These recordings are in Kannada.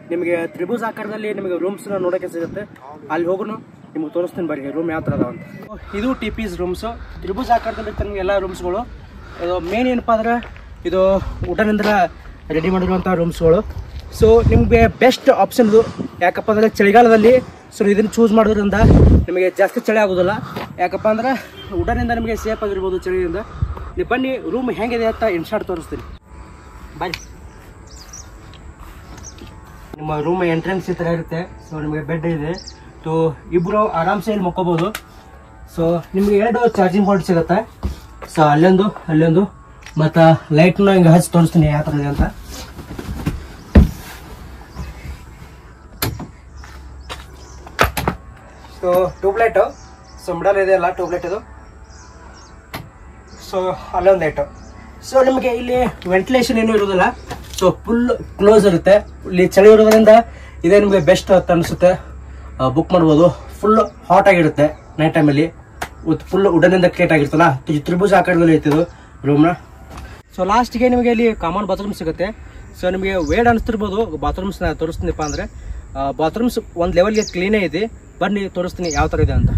ನಿಮಗೆ ತ್ರಿಭುಜ ಆಕಾರದಲ್ಲಿ ನಿಮಗೆ ರೂಮ್ಸ್ನ ನೋಡೋಕ್ಕೆ ಸಿಗುತ್ತೆ ಅಲ್ಲಿ ಹೋಗೋಣ ನಿಮ್ಗೆ ತೋರಿಸ್ತೀನಿ ಬರ್ರಿ ರೂಮ್ ಯಾವ ಥರ ಅದಾವ ಅಂತ ಇದು ಟಿ ಪೀಸ್ ರೂಮ್ಸು ತ್ರಿಭುಜ ಆಕಾರದಲ್ಲಿ ಇರುತ್ತೆ ನಿಮಗೆ ಎಲ್ಲ ರೂಮ್ಸ್ಗಳು ಇದು ಮೇನ್ ಏನಪ್ಪ ಅಂದ್ರೆ ಇದು ಊಟನಿಂದ ರೆಡಿ ಮಾಡಿರುವಂಥ ರೂಮ್ಸ್ಗಳು ಸೊ ನಿಮಗೆ ಬೆಸ್ಟ್ ಆಪ್ಷನ್ ಇದು ಯಾಕಪ್ಪ ಅಂದರೆ ಚಳಿಗಾಲದಲ್ಲಿ ಸೊ ಇದನ್ನು ಚೂಸ್ ಮಾಡೋದ್ರಿಂದ ನಿಮಗೆ ಜಾಸ್ತಿ ಚಳಿ ಆಗೋದಿಲ್ಲ ಯಾಕಪ್ಪ ಅಂದ್ರೆ ಊಟನಿಂದ ನಿಮಗೆ ಸೇಫ್ ಆಗಿರ್ಬೋದು ಚಳಿಯಿಂದ ನೀವು ಬನ್ನಿ ರೂಮ್ ಹೆಂಗಿದೆ ಅಂತ ಇನ್ಶಾರ್ಟ್ ತೋರಿಸ್ತೀನಿ ಬನ್ನಿ ನಿಮ್ಮ ರೂಮ್ ಎಂಟ್ರೆನ್ಸ್ ಈ ಥರ ಇರುತ್ತೆ ಸೊ ನಿಮಗೆ ಬೆಡ್ ಇದೆ ಸೊ ಇಬ್ಬರು ಆರಾಮ್ಸೆ ಇಲ್ಲಿ ಮಕ್ಕೋಬೋದು ಸೊ ನಿಮಗೆ ಎರಡು ಚಾರ್ಜಿಂಗ್ ಪಾಯಿಂಟ್ ಸಿಗುತ್ತೆ ಸೊ ಅಲ್ಲೊಂದು ಅಲ್ಲೊಂದು ಮತ್ತು ಲೈಟ್ನ ಹಿಂಗೆ ಹಚ್ಚಿ ತೋರಿಸ್ತೀನಿ ಯಾವ ಥರ ಇದೆ ಅಂತ ಸೊ ಟ್ಯೂಬ್ಲೈಟು ಸೊ ಮಿಡಲ್ ಇದೆ ಅಲ್ಲ ಟ್ಯೂಬ್ಲೈಟ್ ಇದು ಸೊ ಅಲ್ಲೊಂದು ಲೈಟು ಸೊ ನಿಮಗೆ ಇಲ್ಲಿ ವೆಂಟಿಲೇಷನ್ ಏನು ಇರೋದಿಲ್ಲ ಸೊ ಫುಲ್ ಕ್ಲೋಸ್ ಇರುತ್ತೆ ಇಲ್ಲಿ ಚಳಿ ಇರೋದ್ರಿಂದ ಇದೇ ನಿಮಗೆ ಬೆಸ್ಟ್ ಅಂತ ಅನಿಸುತ್ತೆ ಬುಕ್ ಮಾಡ್ಬೋದು ಫುಲ್ ಹಾಟ್ ಆಗಿರುತ್ತೆ ನೈಟ್ ಟೈಮಲ್ಲಿ ಫುಲ್ ಉಡನಿಂದ ಕ್ರಿಯೇಟ್ ಆಗಿರ್ತಲ್ಲ ತ್ರಿ- ತ್ರಿಭುಜ ಆಕಾರದಲ್ಲಿ ಐತಿದು ರೂಮ್ನ ಸೊ ಲಾಸ್ಟ್ಗೆ ನಿಮಗೆ ಇಲ್ಲಿ ಕಾಮನ್ ಬಾತ್ರೂಮ್ ಸಿಗುತ್ತೆ ಸೊ ನಿಮಗೆ ವೇಡ್ ಅನಿಸ್ತಿರ್ಬೋದು ಬಾತ್ರೂಮ್ಸ್ ತೋರಿಸ್ತೀನಿಪ್ಪ ಅಂದರೆ ಬಾತ್ರೂಮ್ಸ್ ಒಂದು ಲೆವೆಲ್ಗೆ ಕ್ಲೀನೇ ಇದೆ ಬನ್ನಿ ತೋರಿಸ್ತೀನಿ ಯಾವ ಥರ ಇದೆ ಅಂತ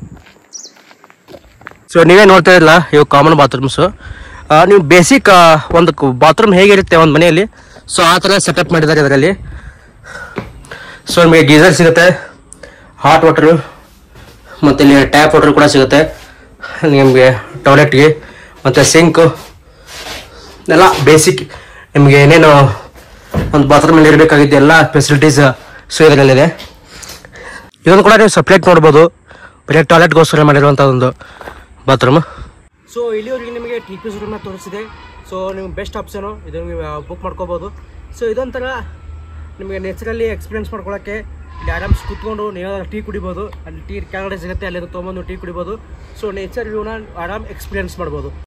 ಸೊ ನೀವೇ ನೋಡ್ತಾ ಇರಲ್ಲ ಇವು ಕಾಮನ್ ಬಾತ್ರೂಮ್ಸು ನೀವು ಬೇಸಿಕ್ ಒಂದು ಬಾತ್ರೂಮ್ ಹೇಗಿರುತ್ತೆ ಒಂದು ಮನೆಯಲ್ಲಿ ಸೊ ಆ ಥರ ಸೆಟಪ್ ಮಾಡಿದ್ದಾರೆ ಇದರಲ್ಲಿ ಸೊ ನಿಮಗೆ ಗೀಸರ್ ಸಿಗುತ್ತೆ ಹಾಟ್ ವಾಟರು ಮತ್ತು ಇಲ್ಲಿ ಟ್ಯಾಪ್ ವಾಟರ್ ಕೂಡ ಸಿಗುತ್ತೆ ನಿಮಗೆ ಟಾಯ್ಲೆಟ್ಗೆ ಮತ್ತು ಸಿಂಕು ಎಲ್ಲ ಬೇಸಿಕ್ ನಿಮಗೆ ಏನೇನು ಒಂದು ಬಾತ್ರೂಮಲ್ಲಿ ಇರಬೇಕಾಗಿದ್ದು ಎಲ್ಲ ಫೆಸಿಲಿಟೀಸ್ ಸೊ ಇದರಲ್ಲಿದೆ ಇದನ್ನು ಕೂಡ ನೀವು ಸಪ್ರೇಟ್ ನೋಡ್ಬೋದು ಬರೀ ಟಾಯ್ಲೆಟ್ಗೋಸ್ಕರ ಮಾಡಿರುವಂಥ ಒಂದು ಬಾತ್ರೂಮ್ ಸೊ ಇಲ್ಲಿವರೆಗೆ ನಿಮಗೆ ಟಿ ಪಿ ರೂಮ್ನ ತೋರಿಸಿದೆ ಸೊ ನಿಮ್ಗೆ ಬೆಸ್ಟ್ ಆಪ್ಷನು ಇದು ನೀವು ಬುಕ್ ಮಾಡ್ಕೋಬೋದು ಸೊ ಇದೊಂಥರ ನಿಮಗೆ ನೇಚರಲ್ಲಿ ಎಕ್ಸ್ಪೀರಿಯನ್ಸ್ ಮಾಡ್ಕೊಳ್ಳೋಕ್ಕೆ ಇಲ್ಲಿ ಆರಾಮ್ಸ್ ಕೂತ್ಕೊಂಡು ನೀವು ಟೀ ಕುಡಿಬೋದು ಅಲ್ಲಿ ಟೀ ಕೆಳಗಡೆ ಸಿಗುತ್ತೆ ಅಲ್ಲಿ ತೊಗೊಂಬಂದು ಟೀ ಕುಡಿಬೋದು ಸೊ ನೇಚರ್ ವ್ಯೂನ ಆರಾಮ್ ಎಕ್ಸ್ಪೀರಿಯನ್ಸ್ ಮಾಡ್ಬೋದು